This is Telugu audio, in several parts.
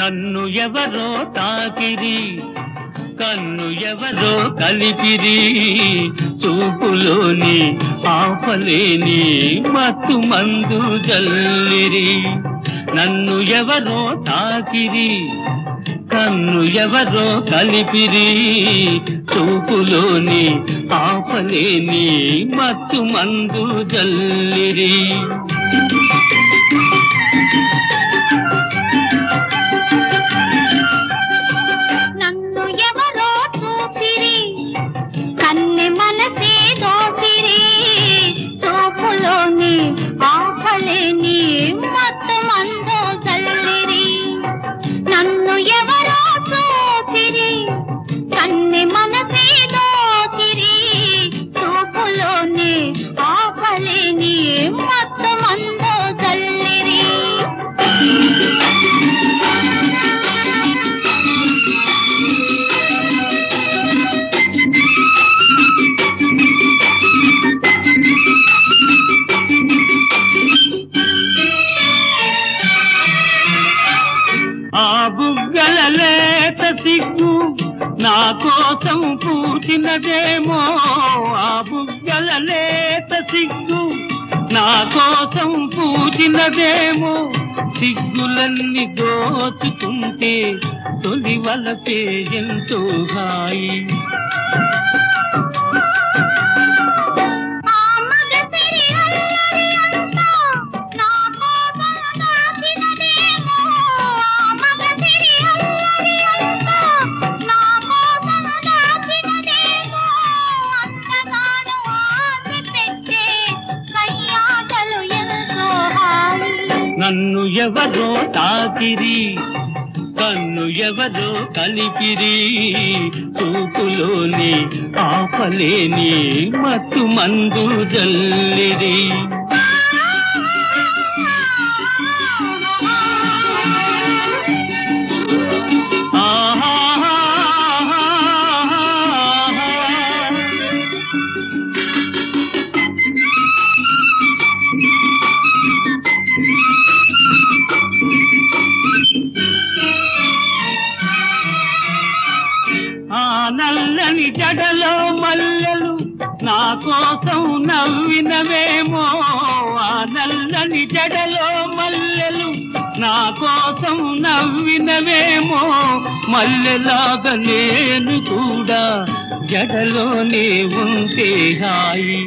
నన్ను ఎవరో తాకిరి కన్ను ఎవరో కలిపిరి చూపులోని ఆపలేని మత్తు మందు జల్లిరి నన్ను ఎవరో తాకిరి కన్ను ఎవరో కలిపిరి చూపులోని ఆపలేని మత్తు మందు జల్లిరి నన్ను ఎవరో చూపిరి కన్నె మనసే దోచిరి చూపులోని ఆపలేని మత్తు మందో చల్లిరి నన్ను ఎవరో చూపిరి కన్నె మనసే దోచిరి చూపులోని ఆపలేని మత్తు మందో చల్లిరి ఆ బుగ్గల లేత సిగ్గు నా కోసం పూచినదేమో ఆ బుగ్గల లేత సిగ్గు నా కోసం పూచినదేమో సిగ్గులన్నీ దోచుకుంటే తొలి వలపే ఎంతో హాయి ఆ మగసిరి అల్లరి అంతా నా కోసం దాచినదేమో ఆ మగసిరి అల్లరి అంతా నా కోసం దాచినదేమో అంతగాను ఆశ పెట్టే కయ్యాటలు ఎంతో హాయి నన్ను ఎవరో తాకిరి కన్ను ఎవరో కలిపిరి చూపులోని ఆపలేని మత్తు మందు జల్లిరి ఆహా ఆ నల్లని జడలో మల్లెలు నా కోసం నవ్వినవేమో ఆ నల్లని జడలో మల్లెలు నా కోసం నవ్వినవేమో మల్లెలాగా నేను కూడా జడలోనే ఉంటే హాయి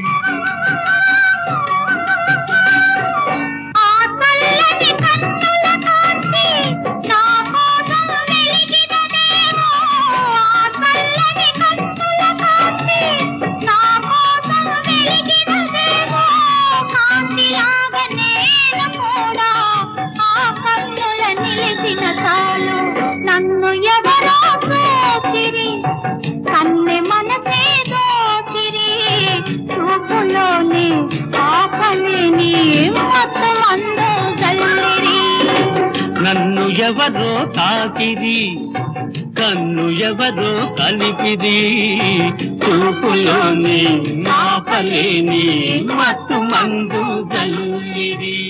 ఆ చల్లని కన్నుల కాంతి నా కోసం వెలిగినదేమో ఆ చల్లని కన్నుల కాంతి నా కోసం వెలిగినదేమో కాంతిలాగా నేను కూడా ఆ కన్నుల నిలిచిన చాలు నన్ను ఎవరో చూచిరి కన్నె మనసే దోచిరి చూపులోని ఆపలేని మొత్తం అందో చల్లిరి నన్ను ఎవరో తాకిరి కన్ను ఎవరో కలిపిరి చూపులోని మాపలేని మత్తు మందు జల్లిరి